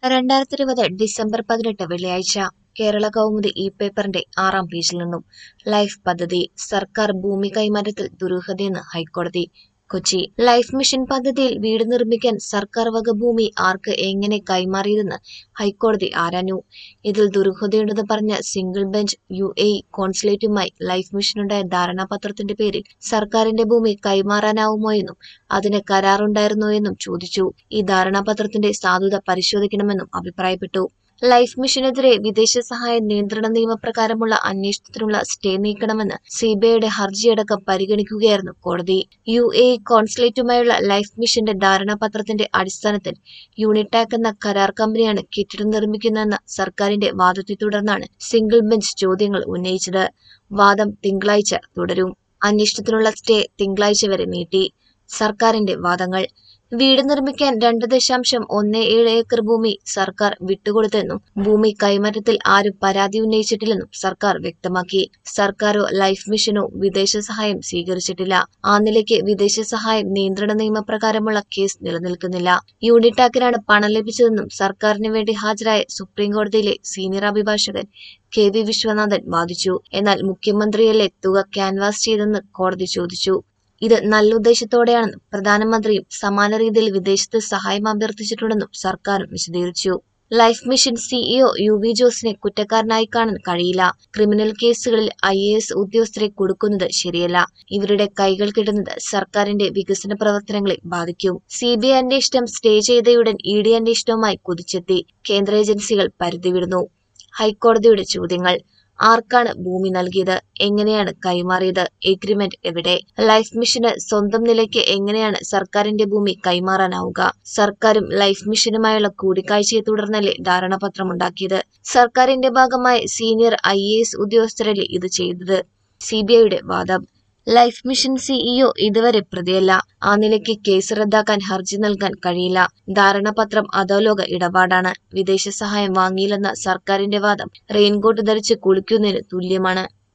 രണ്ടായിരത്തി ഇരുപത് ഡിസംബർ പതിനെട്ട് വെള്ളിയാഴ്ച കേരള കൗമുദി ഇ പേപ്പറിന്റെ ആറാം പേജിൽ നിന്നും ലൈഫ് പദ്ധതി സർക്കാർ ഭൂമി കൈമാറ്റത്തിൽ ദുരൂഹതയെന്ന് ഹൈക്കോടതി കൊച്ചി ലൈഫ് മിഷൻ പദ്ധതിയിൽ വീട് നിർമ്മിക്കാൻ സർക്കാർ വക ഭൂമി ആർക്ക് എങ്ങനെ കൈമാറിയതെന്ന് ഹൈക്കോടതി ആരാഞ്ഞു ഇതിൽ ദുരൂഹതയുണ്ടെന്ന് പറഞ്ഞ single bench U A E കോൺസുലേറ്റുമായി ലൈഫ് മിഷനുണ്ടായ ധാരണാപത്രത്തിന്റെ പേരിൽ സർക്കാരിന്റെ ഭൂമി കൈമാറാനാവുമോ എന്നും അതിന് കരാറുണ്ടായിരുന്നോ എന്നും ചോദിച്ചു ഈ ധാരണാപത്രത്തിന്റെ സാധുത പരിശോധിക്കണമെന്നും അഭിപ്രായപ്പെട്ടു ലൈഫ് മിഷനെതിരെ വിദേശ സഹായ നിയന്ത്രണ നിയമപ്രകാരമുള്ള അന്വേഷണത്തിനുള്ള സ്റ്റേ നീക്കണമെന്ന് സിബിഐയുടെ ഹർജിയടക്കം പരിഗണിക്കുകയായിരുന്നു കോടതി യു എ ഇ കോൺസുലേറ്റുമായുള്ള ലൈഫ് മിഷന്റെ ധാരണാപത്രത്തിന്റെ അടിസ്ഥാനത്തിൽ യൂണിടാക് എന്ന കരാർ കമ്പനിയാണ് കെട്ടിടം നിർമ്മിക്കുന്നതെന്ന സർക്കാരിന്റെ വാദത്തെ തുടർന്നാണ് സിംഗിൾ ബെഞ്ച് ചോദ്യങ്ങൾ ഉന്നയിച്ചത് വാദം തിങ്കളാഴ്ച തുടരും അന്വേഷണത്തിനുള്ള സ്റ്റേ തിങ്കളാഴ്ച വരെ നീട്ടി സർക്കാരിന്റെ വാദങ്ങൾ വീട് നിർമ്മിക്കാൻ രണ്ട് ദശാംശം ഒന്ന് ഏഴ് ഏക്കർ ഭൂമി സർക്കാർ വിട്ടുകൊടുത്തെന്നും ഭൂമി കൈമാറ്റത്തിൽ ആരും പരാതി ഉന്നയിച്ചിട്ടില്ലെന്നും സർക്കാർ വ്യക്തമാക്കി സർക്കാരോ ലൈഫ് മിഷനോ വിദേശ സഹായം സ്വീകരിച്ചിട്ടില്ല ആ നിലയ്ക്ക് വിദേശ സഹായം നിയന്ത്രണ നിയമപ്രകാരമുള്ള കേസ് നിലനിൽക്കുന്നില്ല യൂണിടാക്കിനാണ് പണം ലഭിച്ചതെന്നും സർക്കാരിന് വേണ്ടി ഹാജരായ സുപ്രീം കോടതിയിലെ സീനിയർ അഭിഭാഷകൻ കെ വി വിശ്വനാഥൻ വാദിച്ചു എന്നാൽ മുഖ്യമന്ത്രിയല്ലേ തുക ക്യാൻവാസ് ചെയ്തെന്ന് കോടതി ചോദിച്ചു ഇത് നല്ല ഉദ്ദേശത്തോടെയാണെന്നും പ്രധാനമന്ത്രിയും സമാന രീതിയിൽ വിദേശത്ത് സഹായം അഭ്യർത്ഥിച്ചിട്ടുണ്ടെന്നും സർക്കാരും വിശദീകരിച്ചു life mission CEO U V ജോസിനെ കുറ്റക്കാരനായി കാണാൻ കഴിയില്ല ക്രിമിനൽ കേസുകളിൽ ഐ എ എസ് ഉദ്യോഗസ്ഥരെ കൊടുക്കുന്നത് ശരിയല്ല ഇവരുടെ കൈകൾ കിട്ടുന്നത് സർക്കാരിന്റെ വികസന പ്രവർത്തനങ്ങളെ ബാധിക്കും സി ബി ഐ അന്വേഷണം സ്റ്റേ ചെയ്തയുടൻ ഇ ഡി അന്വേഷണവുമായി കുതിച്ചെത്തി കേന്ദ്ര ഏജൻസികൾ പരിധിവിടുന്നു ഹൈക്കോടതിയുടെ ചോദ്യങ്ങൾ ആർക്കാണ് ഭൂമി നൽകിയത് എങ്ങനെയാണ് കൈമാറിയത് എഗ്രിമെന്റ് എവിടെ ലൈഫ് മിഷന് സ്വന്തം നിലയ്ക്ക് എങ്ങനെയാണ് സർക്കാരിന്റെ ഭൂമി കൈമാറാനാവുക സർക്കാരും ലൈഫ് മിഷനുമായുള്ള കൂടിക്കാഴ്ചയെ തുടർന്നല്ലേ ധാരണാപത്രമുണ്ടാക്കിയത് സർക്കാരിന്റെ ഭാഗമായ സീനിയർ ഐ എ എസ് ഉദ്യോഗസ്ഥരല്ലേ ഇത് ചെയ്തത് സിബിഐയുടെ വാദം ലൈഫ് മിഷൻ സിഇഒ ഇതുവരെ പ്രതിയല്ല ആ നിലയ്ക്ക് കേസ് റദ്ദാക്കാൻ ഹർജി നൽകാൻ കഴിയില്ല ധാരണാപത്രം അധോലോക ഇടപാടാണ് വിദേശ സഹായം വാങ്ങിയില്ലെന്ന സർക്കാരിന്റെ വാദം റെയിൻകോട്ട് ധരിച്ച് കുളിക്കുന്നതിന് തുല്യമാണ്